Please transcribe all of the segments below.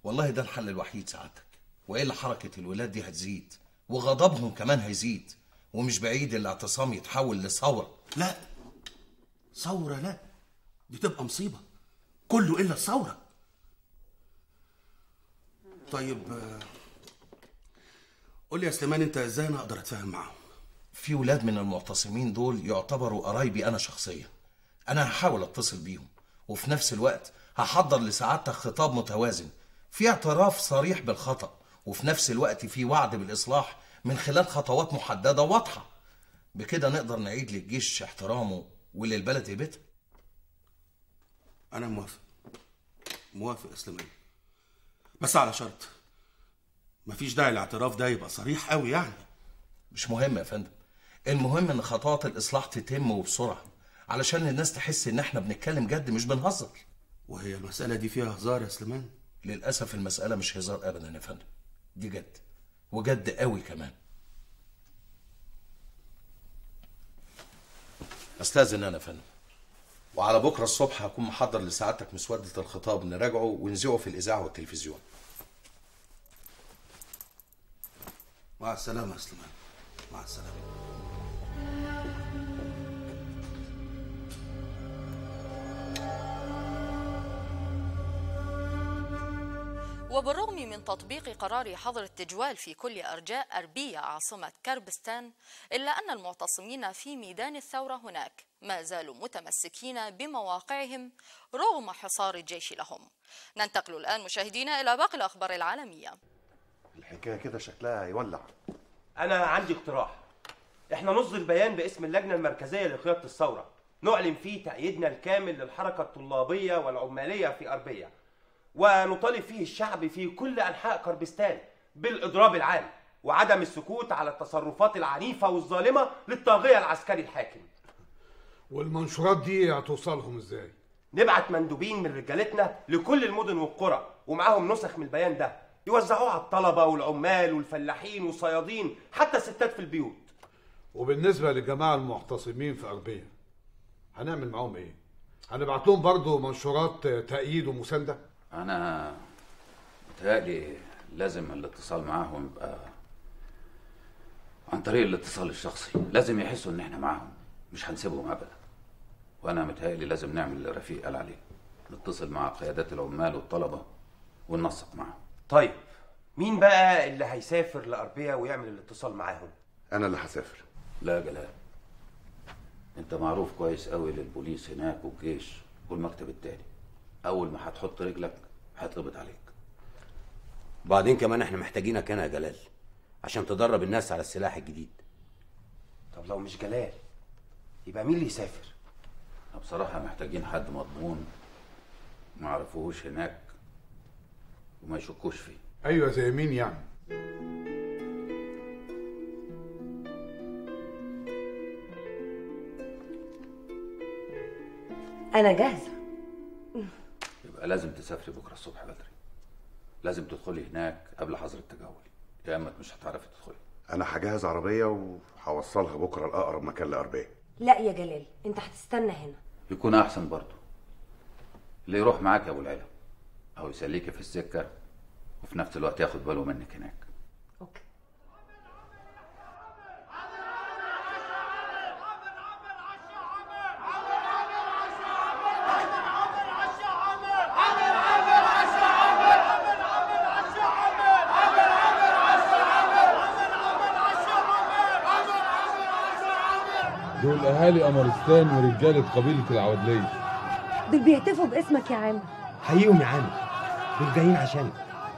والله ده الحل الوحيد سعادتك والا حركه الولاد دي هتزيد وغضبهم كمان هيزيد ومش بعيد الاعتصام يتحول لثوره لا ثورة لا دي تبقى مصيبة كله إلا الثورة طيب آه، قول لي يا سليمان أنت إزاي أنا أقدر أتفاهم معاهم في ولاد من المعتصمين دول يعتبروا قرايبي انا شخصيا انا هحاول اتصل بيهم وفي نفس الوقت هحضر لسعادتك خطاب متوازن في اعتراف صريح بالخطأ وفي نفس الوقت في وعد بالإصلاح من خلال خطوات محددة واضحة بكده نقدر نعيد للجيش احترامه وللبلد هيبتها أنا موافق موافق يا سليمان بس على شرط مفيش داعي الاعتراف ده يبقى صريح قوي يعني مش مهم يا فندم المهم ان خطوات الاصلاح تتم وبسرعه علشان الناس تحس ان احنا بنتكلم جد مش بنهزر وهي المسألة دي فيها هزار يا سليمان للاسف المساله مش هزار ابدا يا فندم دي جد وجد قوي كمان استاذن انا يا فندم وعلى بكره الصبح هكون محضر لسعادتك مسوده الخطاب نراجعه ونذيعه في الاذاعه والتلفزيون مع السلامة يا سليمان مع السلامة وبالرغم من تطبيق قرار حظر التجوال في كل أرجاء أربية عاصمة كربستان إلا أن المعتصمين في ميدان الثورة هناك ما زالوا متمسكين بمواقعهم رغم حصار الجيش لهم ننتقل الآن مشاهدينا إلى باقي الأخبار العالمية الحكايه كده شكلها هيولع أنا عندي اقتراح إحنا نصدر بيان باسم اللجنة المركزية لقيادة الثورة نعلن فيه تأييدنا الكامل للحركة الطلابية والعمالية في أربية ونطالب فيه الشعب في كل أنحاء كربستان بالإضراب العام وعدم السكوت على التصرفات العنيفة والظالمة للطاغية العسكري الحاكم والمنشورات دي هتوصلهم ازاي؟ نبعت مندوبين من رجالتنا لكل المدن والقرى ومعاهم نسخ من البيان ده يوزعوه على الطلبة والعمال والفلاحين والصيادين حتى الستات في البيوت وبالنسبة للجماعة المعتصمين في أربية هنعمل معاهم ايه؟ هنبعت لهم برضه منشورات تأييد ومساندة؟ انا متهيألي لازم الاتصال معاهم يبقى عن طريق الاتصال الشخصي لازم يحسوا ان احنا معاهم مش هنسيبهم ابدا وانا متهيألي لازم نعمل اللي رفيق قال عليه نتصل مع قيادات العمال والطلبة وننسق معاهم طيب مين بقى اللي هيسافر لأربية ويعمل الاتصال معاهم انا اللي هسافر لا يا جلال انت معروف كويس قوي للبوليس هناك والجيش والمكتب التاني اول ما هتحط رجلك هيتقبض عليك وبعدين كمان احنا محتاجينك هنا يا جلال عشان تدرب الناس على السلاح الجديد طب لو مش جلال يبقى مين اللي يسافر احنا بصراحة محتاجين حد مضمون ما عرفوهوش هناك وما يشكوش فيه أيوة زي مين يعني؟ أنا جاهزة يبقى لازم تسافري بكرة الصبح بدري لازم تدخلي هناك قبل حظر التجول يا اما مش هتعرفي تدخلي انا هجهز عربيه وهوصلها بكره لاقرب مكان لاربيه لا يا جلال أنت هتستنى هنا يكون احسن برضه اللي يروح معاك يا ابو العلا او يسليكي في السكه وفي نفس الوقت ياخد باله منك هناك أوكي دول اهالي قمرستان ورجاله قبيله العودليه دول بيهتفوا باسمك يا عامر حقيقهم يا عامر دول جايين عشانك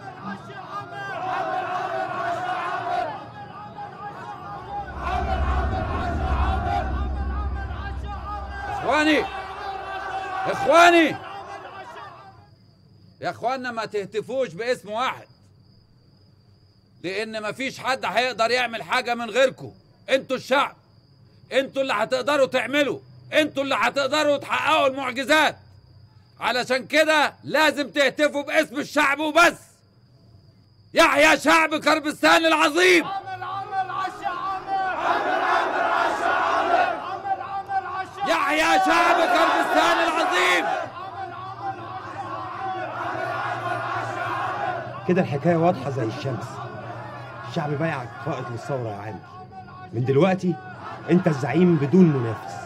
اخواني اخواني يا اخوانا ما تهتفوش باسم واحد لان مفيش حد هيقدر يعمل حاجه من غيركم انتوا الشعب انتوا اللي هتقدروا تعملوا انتوا اللي هتقدروا تحققوا المعجزات علشان كده لازم تهتفوا باسم الشعب وبس يحيى شعب كربستان العظيم يحيى شعب كربستان العظيم كده الحكايه واضحه زي الشمس الشعب بايعك قائد للثوره يا عامر من دلوقتي انت الزعيم بدون منافس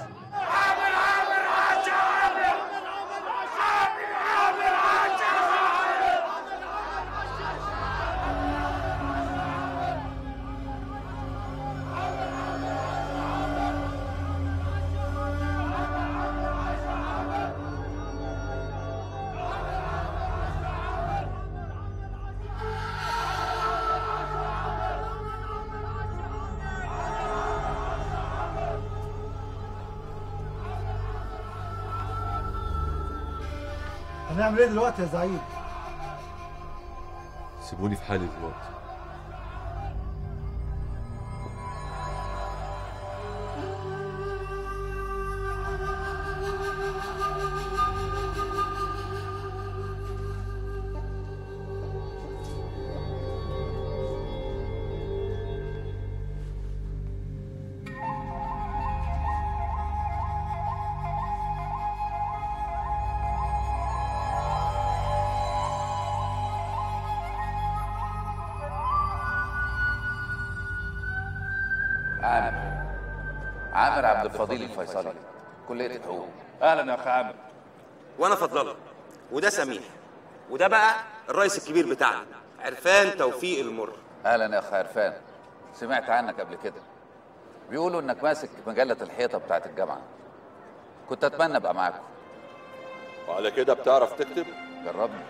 هنعمل ايه دلوقتي يا زعيم؟ سيبوني في حالي دلوقتي عامر عامر عبد الفضيل الفيصلي كلية حقوق اهلا يا اخ عامر وانا فضله وده سميح وده بقى الرئيس الكبير بتاعنا عرفان توفيق المر اهلا يا اخ عرفان سمعت عنك قبل كده بيقولوا انك ماسك مجلة الحيطة بتاعت الجامعة كنت اتمنى ابقى معاكم وعلى كده بتعرف تكتب جربني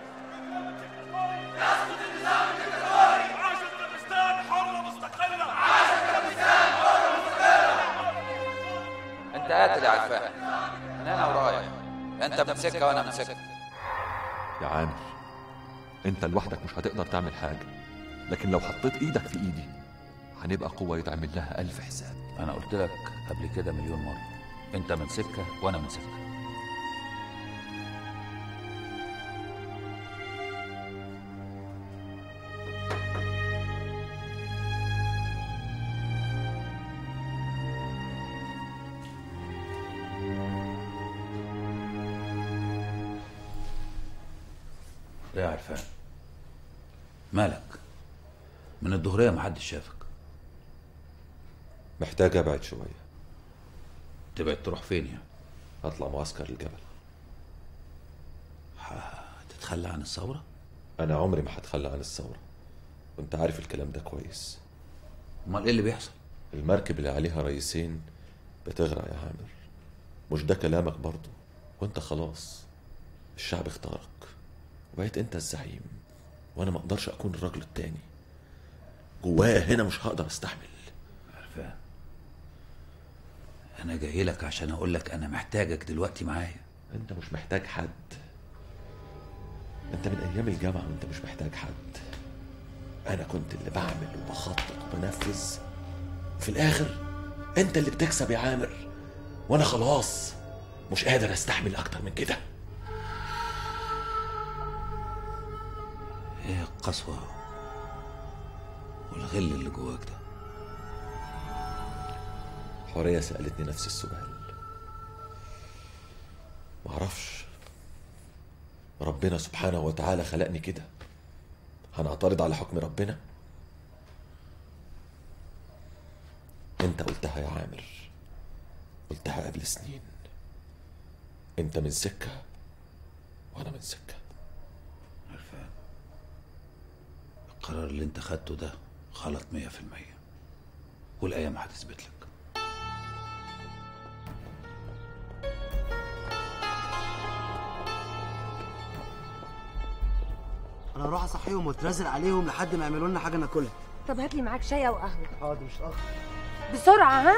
انت قاتل يا عرفان من انا ورايح انت من سكة وانا من سكة يا عامر انت لوحدك مش هتقدر تعمل حاجة لكن لو حطيت ايدك في ايدي هنبقى قوة يتعمل لها ألف حساب انا قلت لك قبل كده مليون مرة انت من سكة وانا من سكة يا عرفان مالك من الظهرية محدش شافك محتاج ابعد شوية تبعد تروح فين يعني هطلع معسكر الجبل تتخلى عن الثورة انا عمري ما هتخلى عن الثورة وانت عارف الكلام ده كويس امال ايه اللي بيحصل المركب اللي عليها رئيسين بتغرق يا عامر مش ده كلامك برضه وانت خلاص الشعب اختارك وبقيت انت الزعيم وانا ما اقدرش اكون الراجل التاني جوايا هنا مش هقدر استحمل عرفان انا جاي لك عشان اقول لك انا محتاجك دلوقتي معايا انت مش محتاج حد انت من ايام الجامعه وانت مش محتاج حد انا كنت اللي بعمل وبخطط وبنفذ وفي الاخر انت اللي بتكسب يا عامر وانا خلاص مش قادر استحمل اكتر من كده ايه القسوة والغل اللي جواك ده حورية سألتني نفس السؤال معرفش ربنا سبحانه وتعالى خلقني كده هنعترض على حكم ربنا انت قلتها يا عامر قلتها قبل سنين انت من سكة وانا من سكة عرفان القرار اللي انت خدته ده غلط مية في المية والايام هتثبت لك انا هروح اصحيهم واترازل عليهم لحد ما يعملوا لنا حاجه ناكلها طب هات لي معاك شاي او قهوه حاضر مش هتاخر بسرعه ها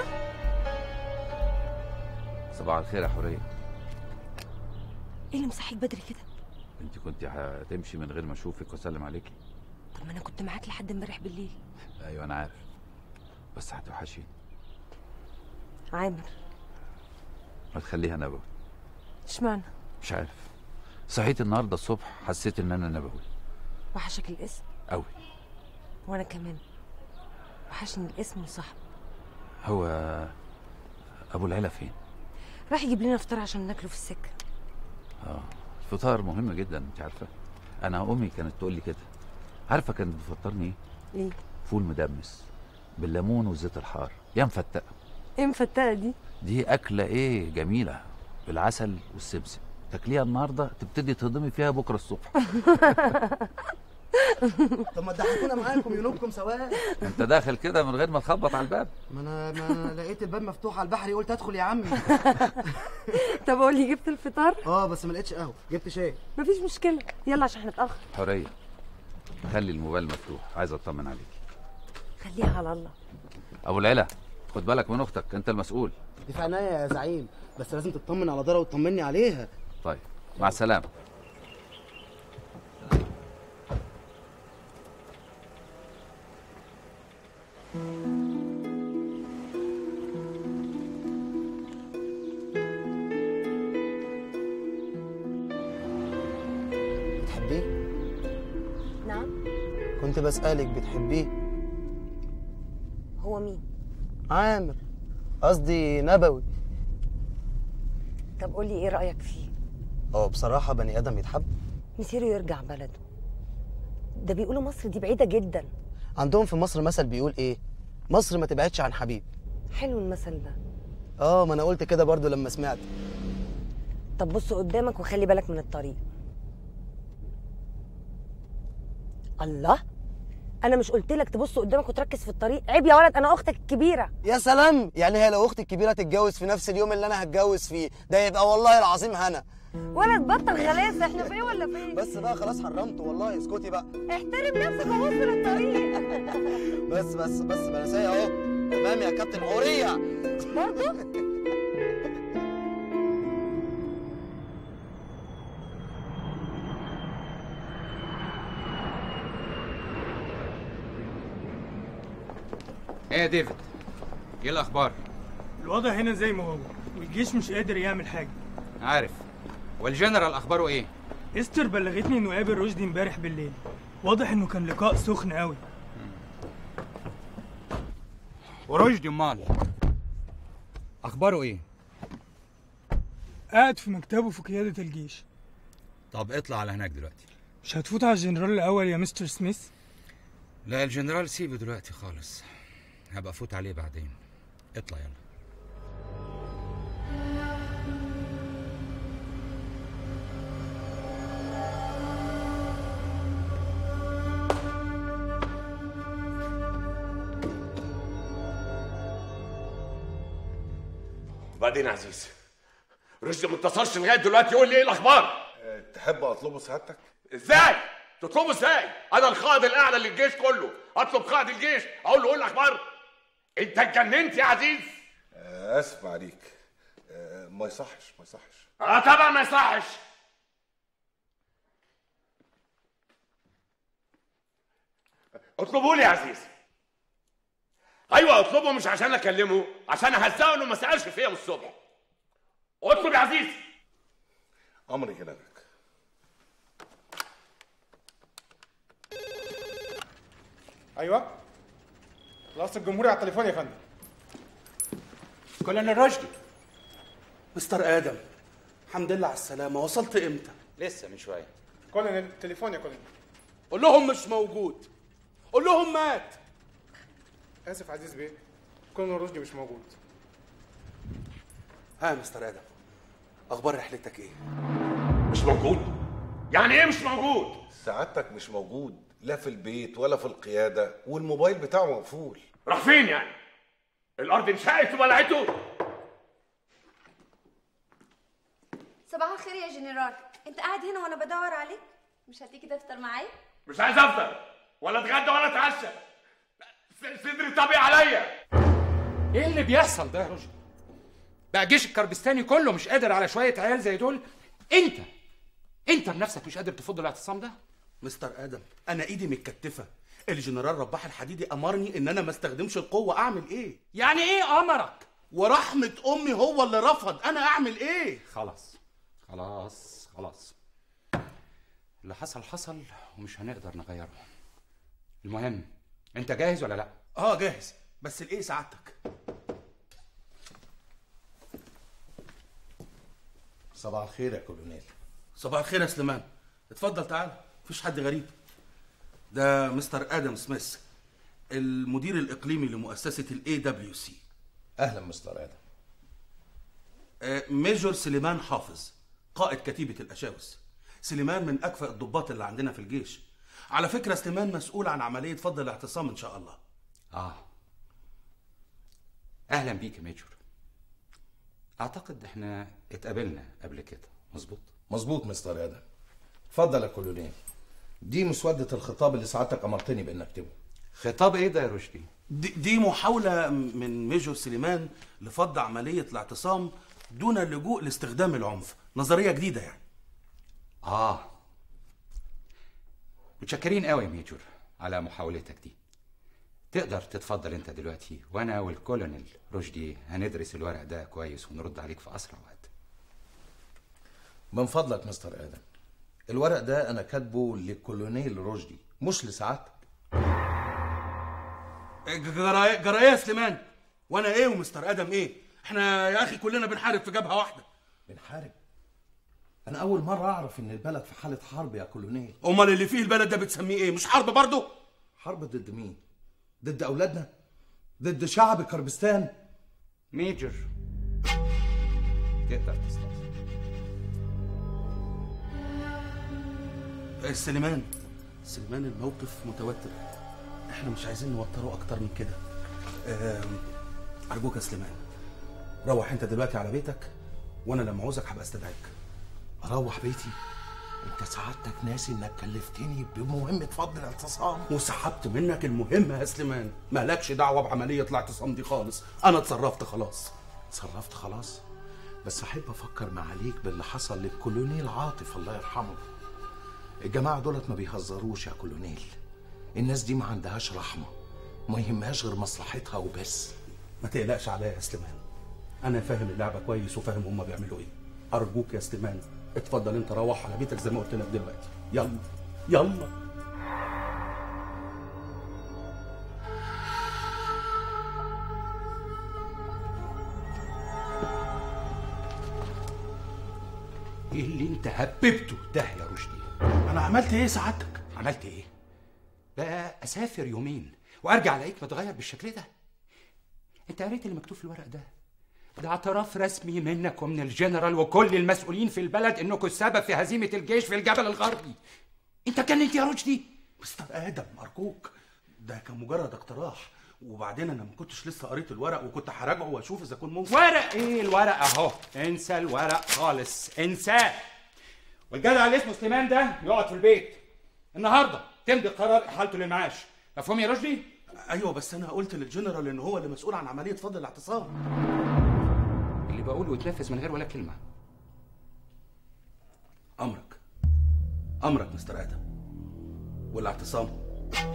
صباح الخير يا حورية ايه اللي مصحيك بدري كده انت كنت هتمشي من غير ما اشوفك واسلم عليكي طب ما انا كنت معاك لحد امبارح بالليل ايوه انا عارف بس هتوحشيني عامر ما تخليها نبوي اشمعنى مش عارف صحيت النهارده الصبح حسيت ان انا نبوي وحشك الاسم قوي وانا كمان وحشني الاسم وصاحبه هو ابو العيله فين راح يجيب لنا فطار عشان ناكله في السكه اه الفطار مهم جدا انت عارفه انا امي كانت تقول لي كده عارفه كانت بتفطرني ايه ايه فول مدمس بالليمون والزيت الحار يا مفتقه ايه مفتقه دي دي اكله ايه جميله بالعسل والسمسم تاكليها النهارده تبتدي تهضمي فيها بكره الصبح طب ما تضحكونا معاكم ينوبكم سواء انت داخل كده من غير ما تخبط على الباب ما انا ما أنا لقيت الباب مفتوح على البحري قلت ادخل يا عمي طب قول لي جبت الفطار اه بس ما لقيتش قهوه جبت شاي مفيش مشكله يلا عشان هنتاخر حوريه خلي الموبايل مفتوح عايز اطمن عليك خليها على الله ابو العلا خد بالك من اختك انت المسؤول دي في عينيا يا زعيم بس لازم تطمن على دارة وتطمني عليها طيب مع السلامه بتحبيه نعم كنت بسألك بتحبيه هو مين عامر قصدي نبوي طب قول لي ايه رايك فيه هو بصراحة بني آدم يتحب مسيره يرجع بلده ده بيقولوا مصر دي بعيده جدا عندهم في مصر مثل بيقول ايه مصر ما تبعدش عن حبيب حلو المثل ده اه ما انا قلت كده برضو لما سمعت طب بص قدامك وخلي بالك من الطريق الله انا مش قلت لك تبص قدامك وتركز في الطريق عيب يا ولد انا اختك الكبيره يا سلام يعني هي لو اختي الكبيرة تتجوز في نفس اليوم اللي انا هتجوز فيه ده يبقى والله العظيم هنا ولد بطل غلاسه احنا في ايه ولا في ايه بس بقى خلاص حرمت والله اسكتي بقى احترم نفسك وبص للطريق بس بس بس بنسايا اهو تمام يا كابتن حورية برضه ايه يا ديفيد ايه الاخبار الوضع هنا زي ما هو والجيش مش قادر يعمل حاجة عارف والجنرال اخباره ايه استر بلغتني انه قابل رشدي امبارح بالليل واضح انه كان لقاء سخن قوي ورشدي امال اخباره ايه قاعد في مكتبه في قيادة الجيش طب اطلع على هناك دلوقتي مش هتفوت على الجنرال الأول يا مستر سميث لا الجنرال سيبه دلوقتي خالص هبقى افوت عليه بعدين اطلع يلا وبعدين يا عزيز رشدي ما اتصلش لغايه دلوقتي يقول لي ايه الاخبار تحب اطلبه سعادتك ازاي تطلبه ازاي انا القائد الاعلى للجيش كله اطلب قائد الجيش اقول له ايه الاخبار انت اتجننت يا عزيز آه، اسف عليك آه، ما يصحش ما يصحش اه طبعا ما يصحش اطلبوا لي يا عزيز ايوه اطلبه مش عشان اكلمه عشان اهزقه انه ما سالش فيا من الصبح اطلب يا عزيز امري كلامك ايوه رئاسة الجمهورية على التليفون يا فندم كولونيل رشدي مستر ادم الحمد لله على السلامه وصلت امتى لسه من شويه كولونيل التليفون يا كولونيل قول لهم مش موجود قول لهم مات اسف عزيز بيه كولونيل رشدي مش موجود ها يا مستر ادم اخبار رحلتك ايه مش موجود يعني ايه مش موجود سعادتك مش موجود لا في البيت ولا في القيادة والموبايل بتاعه مقفول راح فين يعني الارض انشقت وبلعته صباح الخير يا جنرال انت قاعد هنا وانا بدور عليك مش هتيجي تفطر معايا مش عايز افطر ولا اتغدى ولا اتعشى س- صدري طبي عليا ايه اللي بيحصل ده يا رشدي بقى الجيش الكربستاني كله مش قادر على شويه عيال زي دول انت انت بنفسك مش قادر تفض الاعتصام ده مستر ادم انا ايدي متكتفه الجنرال رباح الحديدي امرني ان انا ما استخدمش القوه اعمل ايه يعني ايه امرك ورحمه امي هو اللي رفض انا اعمل ايه خلاص خلاص خلاص اللي حصل حصل ومش هنقدر نغيره المهم انت جاهز ولا لا اه جاهز بس لايه سعادتك صباح الخير يا كولونيل صباح الخير يا سليمان اتفضل تعال مفيش حد غريب ده مستر ادم سميث المدير الاقليمي لمؤسسه الاي دبليو سي اهلا مستر ادم ميجور سليمان حافظ قائد كتيبه الاشاوس سليمان من اكفأ الضباط اللي عندنا في الجيش على فكره سليمان مسؤول عن عمليه فض الاعتصام ان شاء الله اه اهلا بيك يا ميجور اعتقد احنا اتقابلنا قبل كده مظبوط مظبوط مستر ادم اتفضل يا كولونيل دي مسودة الخطاب اللي سعادتك امرتني بان اكتبه خطاب ايه ده يا رشدي دي, دي محاوله من ميجور سليمان لفض عمليه الاعتصام دون اللجوء لاستخدام العنف نظريه جديده يعني اه متشكرين قوي يا ميجور على محاولتك دي تقدر تتفضل انت دلوقتي وانا والكولونيل رشدي هندرس الورق ده كويس ونرد عليك في اسرع وقت من فضلك مستر ادم الورق ده انا كاتبه للكولونيل رشدي مش لسعادتك جرايه جرايه يا سليمان وانا ايه ومستر ادم ايه احنا يا اخي كلنا بنحارب في جبهه واحده بنحارب انا اول مره اعرف ان البلد في حاله حرب يا كولونيل امال اللي فيه البلد ده بتسميه ايه مش حرب برضه حرب ضد مين ضد اولادنا ضد شعب كربستان ميجر تقدر تستأذن آه، سليمان سليمان الموقف متوتر احنا مش عايزين نوتره اكتر من كده آم، ارجوك يا سليمان روح انت دلوقتي على بيتك وانا لما عاوزك هبقى استدعيك اروح بيتي انت سعادتك ناسي انك كلفتني بمهمه فض الاعتصام وسحبت منك المهمه يا سليمان مالكش دعوه بعمليه الاعتصام دي خالص انا اتصرفت خلاص اتصرفت خلاص بس احب افكر معاليك باللي حصل للكولونيل عاطف الله يرحمه الجماعه دولت ما بيهزروش يا كولونيل الناس دي ما عندهاش رحمه ما يهمهاش غير مصلحتها وبس ما تقلقش عليا يا سليمان انا فاهم اللعبه كويس وفاهم هما بيعملوا ايه ارجوك يا سليمان اتفضل انت روح على بيتك زي ما قلت لك دلوقتي يلا يلا ايه اللي انت هببته ده يا رشدي انا عملت ايه سعادتك عملت ايه بقى اسافر يومين وارجع الاقيك متغير بالشكل ده انت قريت اللي مكتوب في الورق ده ده اعتراف رسمي منك ومن الجنرال وكل المسؤولين في البلد انكم السبب في هزيمه الجيش في الجبل الغربي انت اتجننت يا رشدي مستر ادم ارجوك ده كان مجرد اقتراح وبعدين انا ما كنتش لسه قريت الورق وكنت هراجعه واشوف اذا كان ممكن ورق ايه الورق اهو انسى الورق خالص انساه والجدع اللي اسمه سليمان ده يقعد في البيت النهارده تمضي قرار احالته للمعاش مفهوم يا رشدي ايوه بس انا قلت للجنرال ان هو اللي مسؤول عن عمليه فض الاعتصام اللي بقوله يتنفذ من غير ولا كلمه امرك امرك مستر ادم والاعتصام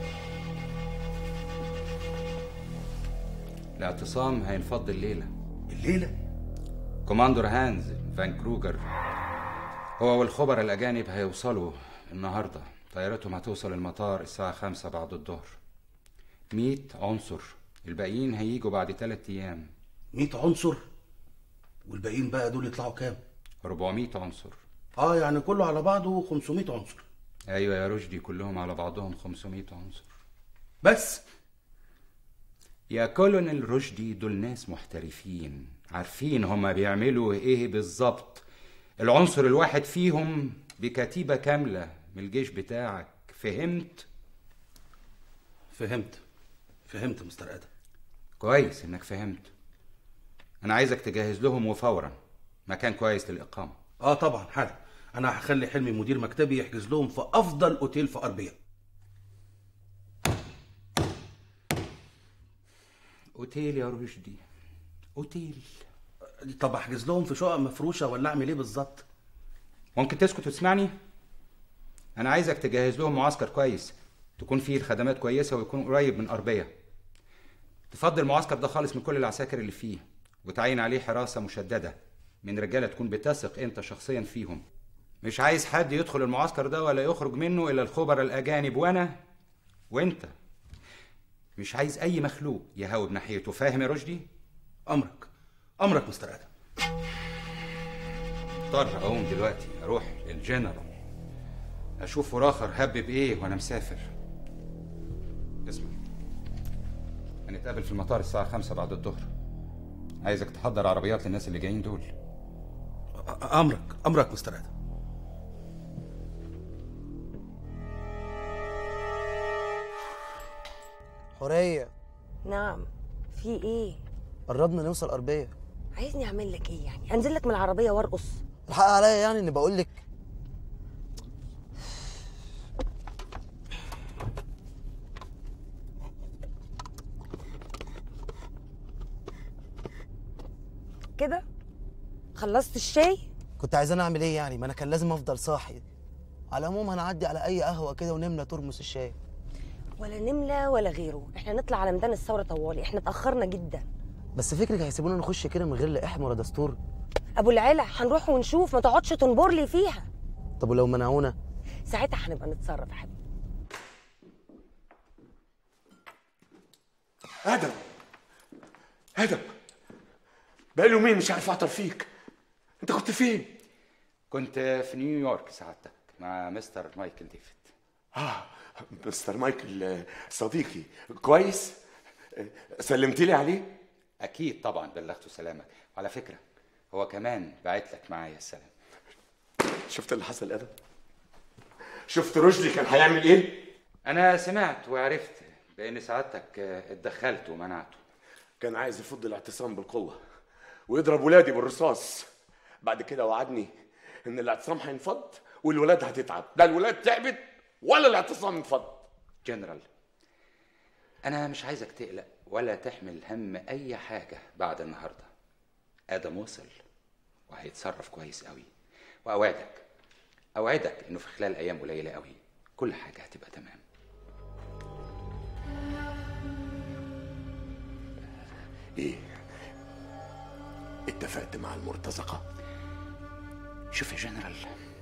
الاعتصام هينفض الليله الليله كوماندور هانز فان كروجر هو والخبراء الاجانب هيوصلوا النهارده طيارتهم هتوصل المطار الساعه خمسة بعد الظهر 100 عنصر الباقيين هيجوا بعد ثلاثة ايام 100 عنصر والباقيين بقى دول يطلعوا كام 400 عنصر اه يعني كله على بعضه 500 عنصر ايوه يا رشدي كلهم على بعضهم 500 عنصر بس يا كولونيل رشدي دول ناس محترفين عارفين هما بيعملوا ايه بالظبط العنصر الواحد فيهم بكتيبة كاملة من الجيش بتاعك فهمت؟ فهمت فهمت مستر ادم كويس انك فهمت انا عايزك تجهز لهم وفورا مكان كويس للإقامة اه طبعا حالا انا هخلي حلمي مدير مكتبي يحجز لهم في افضل اوتيل في اربيا اوتيل يا رشدي اوتيل طب احجز لهم في شقق مفروشه ولا اعمل ايه بالظبط ممكن تسكت وتسمعني انا عايزك تجهز لهم معسكر كويس تكون فيه الخدمات كويسه ويكون قريب من اربيه تفضل المعسكر ده خالص من كل العساكر اللي فيه وتعين عليه حراسه مشدده من رجاله تكون بتثق انت شخصيا فيهم مش عايز حد يدخل المعسكر ده ولا يخرج منه الا الخبراء الاجانب وانا وانت مش عايز اي مخلوق يهاوب ناحيته فاهم يا رشدي امرك امرك مستر ادم اضطر اقوم دلوقتي اروح للجنرال اشوف اخر هبب ايه وانا مسافر هنتقابل في المطار الساعة خمسة بعد الظهر عايزك تحضر عربيات للناس اللي جايين دول امرك امرك مستر ادم حوريه نعم في ايه قربنا نوصل اربيه عايزني اعمل لك ايه يعني انزل لك من العربيه وارقص الحق عليا يعني اني بقول لك كده خلصت الشاي كنت عايزاني اعمل ايه يعني ما انا كان لازم افضل صاحي على العموم هنعدي على اي قهوه كده ونملى ترمس الشاي ولا نملة ولا غيره احنا نطلع على ميدان الثوره طوالي احنا اتاخرنا جدا بس فكرك هيسيبونا نخش كده من غير لا احم ولا دستور ابو العلا هنروح ونشوف ما تقعدش تنبر لي فيها طب ولو منعونا ساعتها هنبقى نتصرف يا حبيبي ادم ادم بقالي يومين مش عارف اعطر فيك انت كنت فين كنت في نيويورك سعادتك مع مستر مايكل ديفيد اه مستر مايكل آه، صديقي كويس آه، سلمت لي عليه اكيد طبعا بلغته سلامك على فكره هو كمان بعت لك معايا السلام شفت اللي حصل ادم شفت رشدي كان هيعمل ايه انا سمعت وعرفت بان سعادتك آه، اتدخلت ومنعته كان عايز يفض الاعتصام بالقوه ويضرب ولادي بالرصاص بعد كده وعدني ان الاعتصام هينفض والولاد هتتعب لا الولاد تعبت ولا الاعتصام انفض جنرال انا مش عايزك تقلق ولا تحمل هم اي حاجه بعد النهارده ادم وصل وهيتصرف كويس قوي واوعدك اوعدك انه في خلال ايام قليله قوي كل حاجه هتبقى تمام ايه اتفقت مع المرتزقه شوف يا جنرال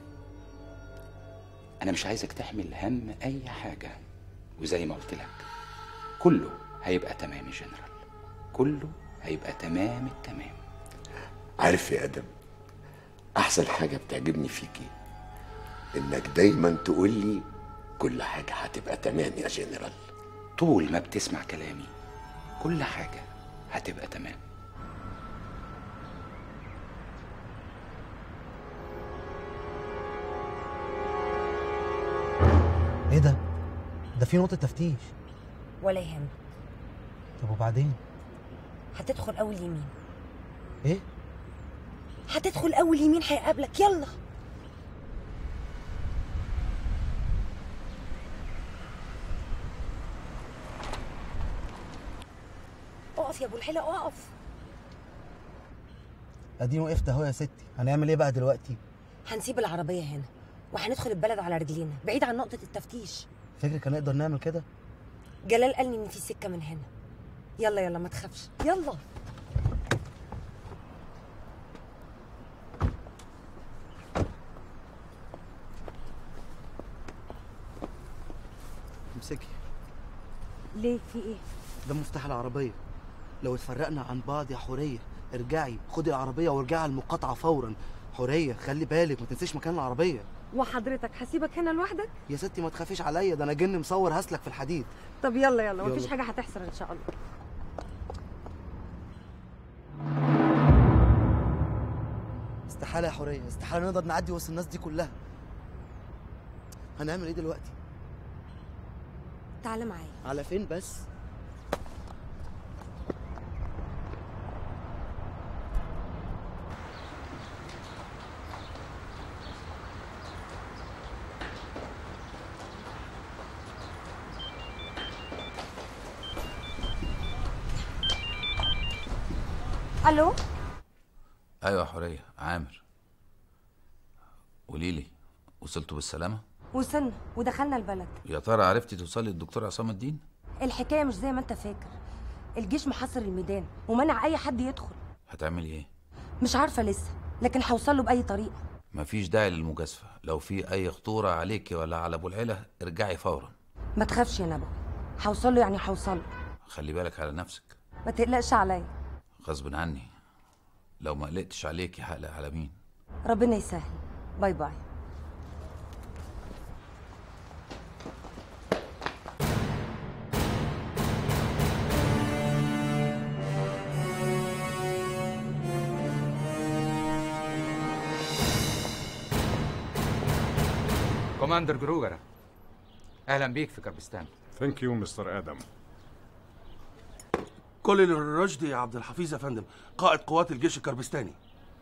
انا مش عايزك تحمل هم اي حاجه وزي ما قلت لك كله هيبقى تمام يا جنرال كله هيبقى تمام التمام عارف يا ادم احسن حاجه بتعجبني فيكي انك دايما تقول لي كل حاجه هتبقى تمام يا جنرال طول ما بتسمع كلامي كل حاجه هتبقى تمام ايه ده ده في نقطه تفتيش ولا يهمك طب وبعدين هتدخل اول يمين ايه هتدخل اول يمين هيقابلك يلا اقف يا ابو الحيله اقف اديني وقفت اهو يا ستي هنعمل ايه بقى دلوقتي هنسيب العربيه هنا وهندخل البلد على رجلينا بعيد عن نقطه التفتيش فكرك هنقدر نعمل كده جلال قال لي ان في سكه من هنا يلا يلا ما تخافش يلا امسكي ليه في ايه ده مفتاح العربيه لو اتفرقنا عن بعض يا حوريه ارجعي خدي العربيه وارجعي على المقاطعه فورا حوريه خلي بالك ما تنسيش مكان العربيه وحضرتك هسيبك هنا لوحدك يا ستي ما تخافيش عليا ده انا جن مصور هسلك في الحديد طب يلا يلا يلا. مفيش حاجه هتحصل ان شاء الله استحاله يا حوريه استحاله نقدر نعدي وسط الناس دي كلها هنعمل ايه دلوقتي تعالى معايا على فين بس الو ايوه يا حوريه عامر قولي لي وصلتوا بالسلامه وصلنا ودخلنا البلد يا ترى عرفتي توصلي للدكتور عصام الدين الحكايه مش زي ما انت فاكر الجيش محاصر الميدان ومنع اي حد يدخل هتعملي ايه مش عارفه لسه لكن هوصل له باي طريقه مفيش داعي للمجازفه لو في اي خطوره عليكي ولا على ابو العلا ارجعي فورا ما تخافش يا نبوي هوصل له يعني هوصل له خلي بالك على نفسك ما تقلقش عليا غصب عني لو ما قلقتش عليكي هقلق على مين ربنا يسهل باي باي كوماندر جروجر اهلا بيك في كربستان ثانك يو مستر ادم كل الرشدي يا عبد الحفيظ يا فندم قائد قوات الجيش الكربستاني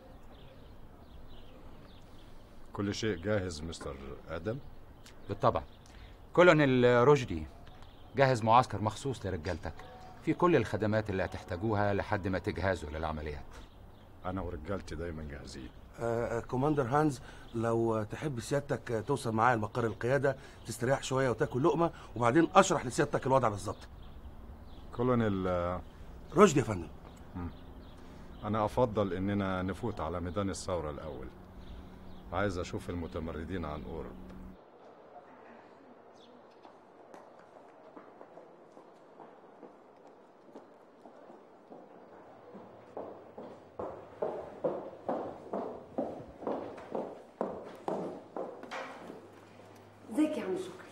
كل شيء جاهز مستر ادم بالطبع كولونيل رشدي جهز معسكر مخصوص لرجالتك في كل الخدمات اللي هتحتاجوها لحد ما تجهزوا للعمليات انا ورجالتي دايما جاهزين آه، آه، كوماندر هانز لو تحب سيادتك آه، توصل معايا لمقر القيادة تستريح شوية وتاكل لقمة وبعدين أشرح لسيادتك الوضع بالظبط كولونيل رشدي يا فندم انا افضل اننا نفوت على ميدان الثوره الاول عايز اشوف المتمردين عن قرب ازيك يا عم شكري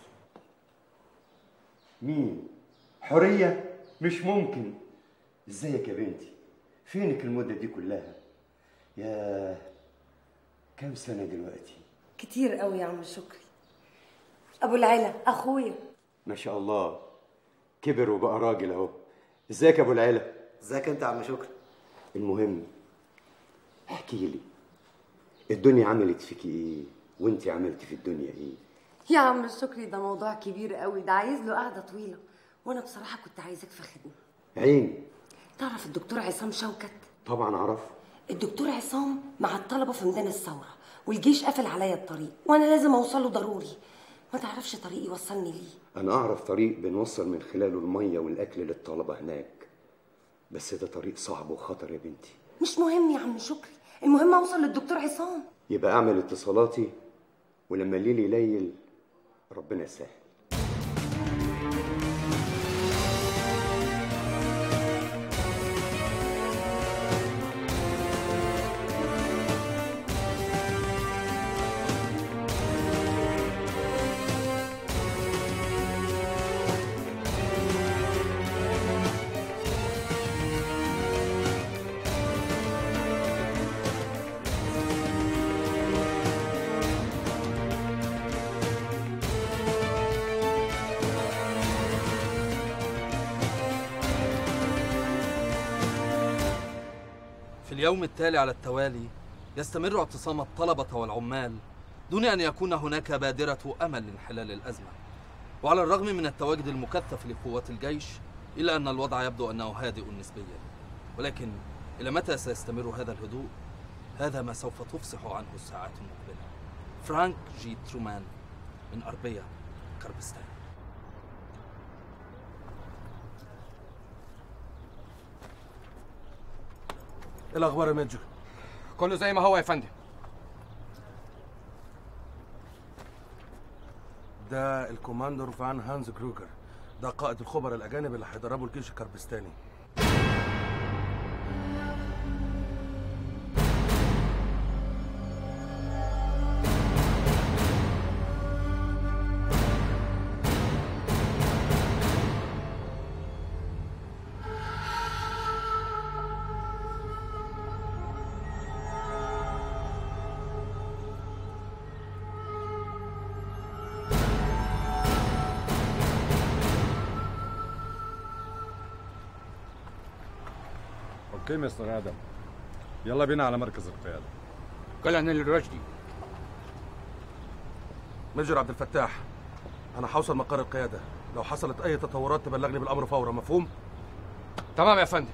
مين؟ حورية؟ مش ممكن ازيك يا بنتي؟ فينك المدة دي كلها؟ يا كام سنة دلوقتي؟ كتير قوي يا عم شكري ابو العلا اخويا ما شاء الله كبر وبقى راجل اهو ازيك يا ابو العلا؟ ازيك انت يا عم شكري المهم احكي لي الدنيا عملت فيكي ايه؟ وانت عملتي في الدنيا ايه؟ يا عم شكري ده موضوع كبير قوي ده عايز له قعده طويله وانا بصراحه كنت عايزك في خدمه عيني تعرف الدكتور عصام شوكت طبعا اعرف الدكتور عصام مع الطلبه في ميدان الثوره والجيش قافل عليا الطريق وانا لازم اوصله ضروري ما تعرفش طريق يوصلني ليه انا اعرف طريق بنوصل من خلاله الميه والاكل للطلبه هناك بس ده طريق صعب وخطر يا بنتي مش مهم يا عم شكري المهم اوصل للدكتور عصام يبقى اعمل اتصالاتي ولما الليل يليل ربنا يسهل في اليوم التالي على التوالي يستمر اعتصام الطلبة والعمال دون أن يكون هناك بادرة أمل لانحلال الأزمة وعلى الرغم من التواجد المكثف لقوات الجيش إلا أن الوضع يبدو أنه هادئ نسبيا ولكن إلى متى سيستمر هذا الهدوء؟ هذا ما سوف تفصح عنه الساعات المقبلة فرانك جي ترومان من أربية كربستان ايه الاخبار يا ميجر كله زي ما هو يا فندم ده الكوماندر فان هانز كروجر ده قائد الخبراء الاجانب اللي هيدربوا الجيش الكربستاني اوكي مستر ادم يلا بينا على مركز القياده كولونيل رشدي ميجر عبد الفتاح انا هوصل مقر القياده لو حصلت اي تطورات تبلغني بالامر فورا مفهوم تمام يا فندم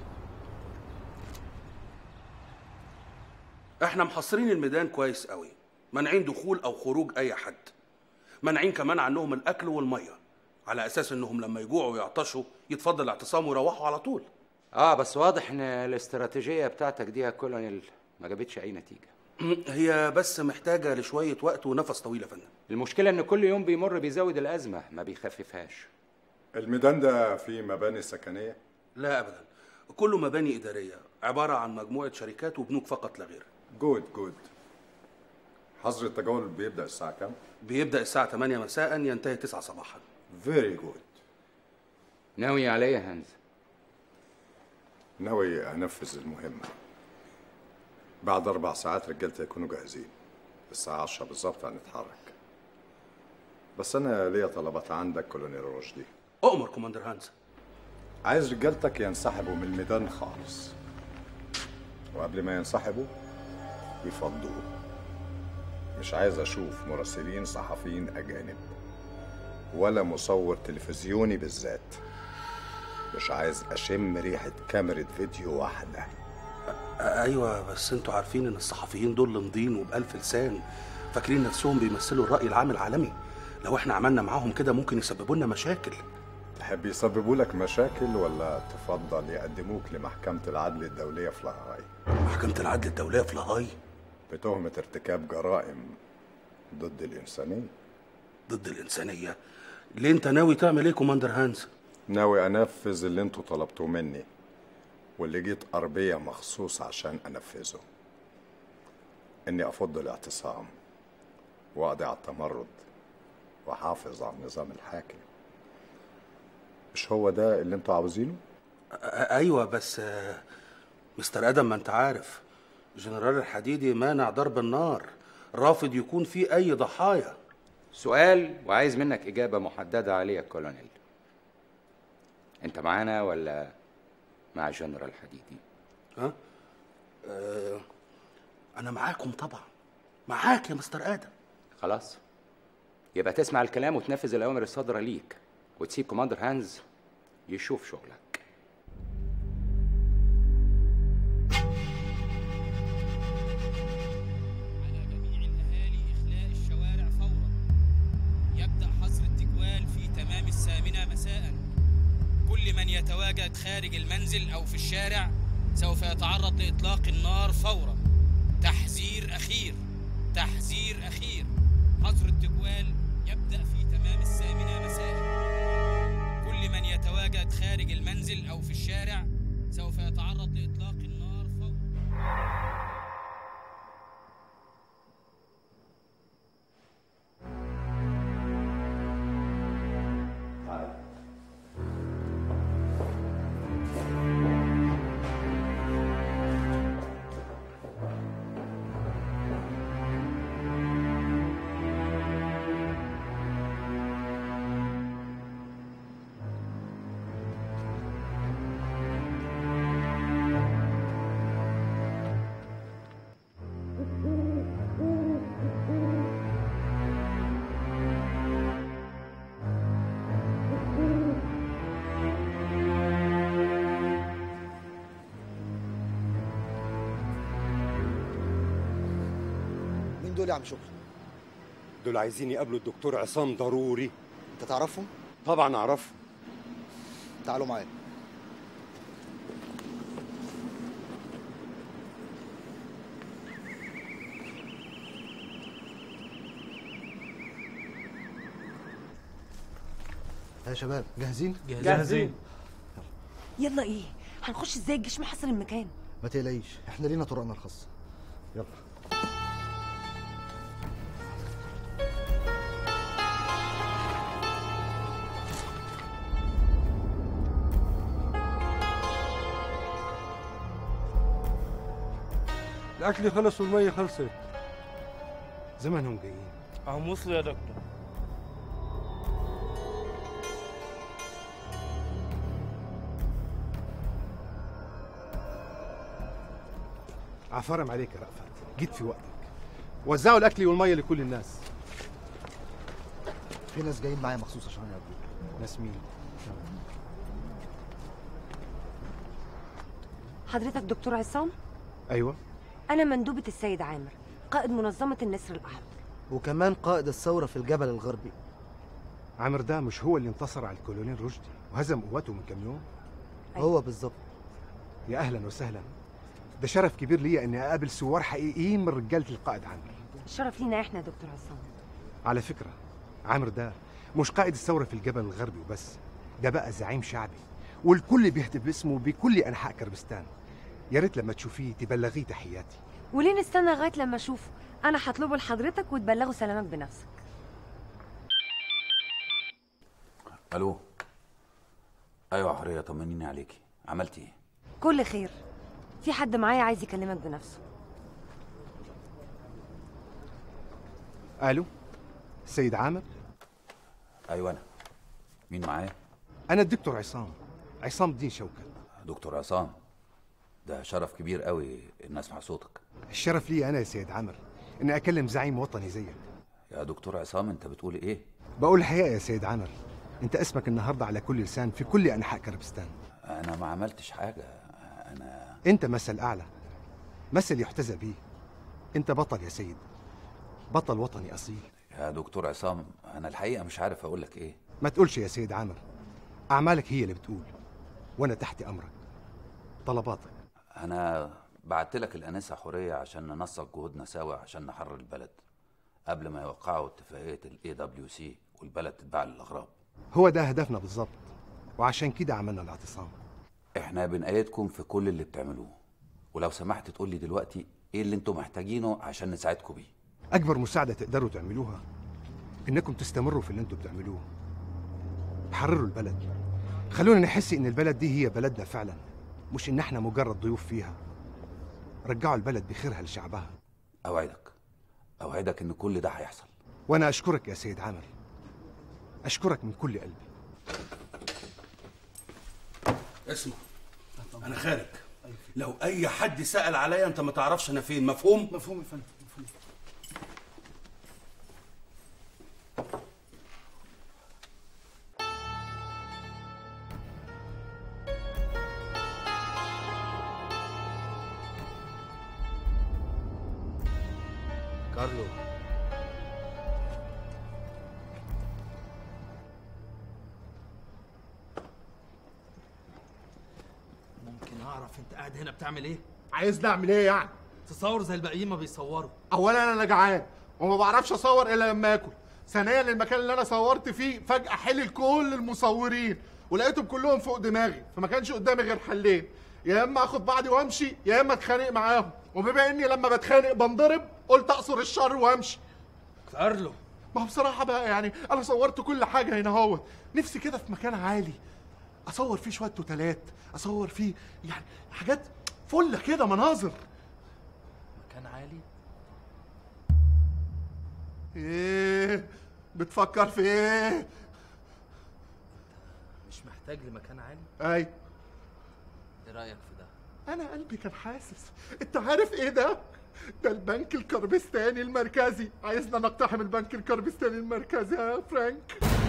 احنا محصرين الميدان كويس قوي مانعين دخول او خروج اي حد مانعين كمان عنهم الاكل والميه على اساس انهم لما يجوعوا ويعطشوا يتفضل اعتصام ويروحوا على طول اه بس واضح ان الاستراتيجيه بتاعتك دي يا كولونيل ما جابتش اي نتيجه هي بس محتاجه لشويه وقت ونفس طويل يا فندم المشكله ان كل يوم بيمر بيزود الازمه ما بيخففهاش الميدان ده فيه مباني سكنيه لا ابدا كله مباني اداريه عباره عن مجموعه شركات وبنوك فقط لا غير جود جود حظر التجول بيبدا الساعه كام بيبدا الساعه 8 مساء ينتهي 9 صباحا فيري جود ناوي عليا يا هانز ناوي انفذ المهمه بعد اربع ساعات رجالتي يكونوا جاهزين الساعه 10 بالظبط هنتحرك بس انا ليا طلبات عندك كولونيل رشدي اؤمر كوماندر هانز عايز رجالتك ينسحبوا من الميدان خالص وقبل ما ينسحبوا يفضوه مش عايز اشوف مراسلين صحفيين اجانب ولا مصور تلفزيوني بالذات مش عايز اشم ريحه كاميرا فيديو واحده ايوه بس انتوا عارفين ان الصحفيين دول لمضين وبألف لسان فاكرين نفسهم بيمثلوا الرأي العام العالمي لو احنا عملنا معاهم كده ممكن يسببوا لنا مشاكل تحب يسببوا لك مشاكل ولا تفضل يقدموك لمحكمة العدل الدولية في لاهاي محكمة العدل الدولية في لاهاي بتهمة ارتكاب جرائم ضد الإنسانية ضد الإنسانية ليه انت ناوي تعمل ايه كوماندر هانز ناوي أنفذ اللي انتوا طلبتوه مني واللي جيت أربية مخصوص عشان أنفذه إني أفض الاعتصام وأقضي على التمرد وأحافظ على النظام الحاكم مش هو ده اللي انتوا عاوزينه؟ أ- ايوه بس آه، مستر ادم ما انت عارف جنرال الحديدي مانع ضرب النار رافض يكون في اي ضحايا سؤال وعايز منك إجابة محددة عليه يا كولونيل أنت معانا ولا مع جنرال حديدي؟ ها؟ آه انا معاكم طبعا معاك يا مستر ادم خلاص يبقى تسمع الكلام وتنفذ الأوامر الصادرة ليك وتسيب كوماندر هانز يشوف شغلك الشوارع فورا يبدأ حظر التجوال في تمام الثامنة مساء كل من يتواجد خارج المنزل أو في الشارع سوف يتعرض لإطلاق النار فورا تحذير أخير تحذير أخير حظر التجوال يبدأ في تمام الثامنة مساء كل من يتواجد خارج المنزل أو في الشارع سوف يتعرض لإطلاق النار فورا مين دول يا عم شكري؟ دول عايزين يقابلوا الدكتور عصام ضروري انت تعرفهم؟ طبعا اعرفه تعالوا معايا يا شباب جاهزين؟ جاهزين. يلا ايه هنخش ازاي الجيش محاصر المكان ما تقلقيش احنا لينا طرقنا الخاصة يلا الاكل خلص والميه خلصت زمانهم جايين اهم وصلوا يا دكتور عفارم عليك يا رأفت جيت في وقتك وزعوا الاكل والميه لكل الناس في ناس جايين معايا مخصوص عشان يقابلوك ناس مين؟ حضرتك دكتور عصام ايوه انا مندوبة السيد عامر قائد منظمة النسر الاحمر وكمان قائد الثورة في الجبل الغربي عامر ده مش هو اللي انتصر على الكولونيل رشدي وهزم قواته من كام يوم هو بالظبط يا اهلا وسهلا ده شرف كبير ليا اني اقابل ثوار حقيقيين من رجاله القائد عامر الشرف لينا احنا يا دكتور عصام على فكره عامر ده مش قائد الثوره في الجبل الغربي وبس ده بقى زعيم شعبي والكل بيهتف باسمه بكل انحاء كربستان يا ريت لما تشوفيه تبلغيه تحياتي وليه نستنى لغايه لما اشوفه انا هطلبه لحضرتك وتبلغه سلامك بنفسك الو ايوه يا حوريه طمنيني عليكي عملتي ايه كل خير في حد معايا عايز يكلمك بنفسه الو سيد عامر ايوه انا مين معايا انا الدكتور عصام عصام الدين شوكت دكتور عصام ده شرف كبير قوي ان اسمع صوتك الشرف لي انا يا سيد عمر اني اكلم زعيم وطني زيك يا دكتور عصام انت بتقول ايه بقول الحقيقه يا سيد عمر انت اسمك النهارده على كل لسان في كل انحاء كربستان انا ما عملتش حاجه انا انت مثل اعلى مثل يحتذى به انت بطل يا سيد بطل وطني اصيل يا دكتور عصام انا الحقيقه مش عارف اقول لك ايه ما تقولش يا سيد عامر اعمالك هي اللي بتقول وانا تحت امرك طلباتك انا بعت لك الانسه حوريه عشان ننسق جهودنا سوا عشان نحرر البلد قبل ما يوقعوا اتفاقيه الاي دبليو سي والبلد تتباع للاغراب هو ده هدفنا بالظبط وعشان كده عملنا الاعتصام احنا بنأيدكم في كل اللي بتعملوه ولو سمحت تقول لي دلوقتي ايه اللي انتم محتاجينه عشان نساعدكم بيه اكبر مساعده تقدروا تعملوها انكم تستمروا في اللي انتم بتعملوه حرروا البلد خلونا نحس ان البلد دي هي بلدنا فعلا مش ان احنا مجرد ضيوف فيها رجعوا البلد بخيرها لشعبها اوعدك اوعدك ان كل ده هيحصل وانا اشكرك يا سيد عامر اشكرك من كل قلبي اسمع انا خارج لو اي حد سأل عليا انت ما تعرفش انا فين مفهوم مفهوم يا فندم مفهوم كارلو ممكن اعرف انت قاعد هنا بتعمل ايه عايزني اعمل ايه يعني تصور زي الباقيين ما بيصوروا اولا انا جعان وما بعرفش اصور الا لما اكل ثانيا المكان اللي انا صورت فيه فجاه حلل كل المصورين ولقيتهم كلهم فوق دماغي فما كانش قدامي غير حلين يا اما اخد بعضي وامشي يا اما اتخانق معاهم وبما اني لما بتخانق بنضرب قلت اقصر الشر وامشي كارلو ما هو بصراحه بقى يعني انا صورت كل حاجه هنا اهوت نفسي كده في مكان عالي اصور فيه شويه توتالات اصور فيه يعني حاجات فله كده مناظر مكان عالي ايه بتفكر في ايه مش محتاج لمكان عالي اي ايه رايك في ده انا قلبي كان حاسس انت عارف ايه ده ده البنك الكربستاني المركزي عايزنا نقتحم البنك الكربستاني المركزي يا فرانك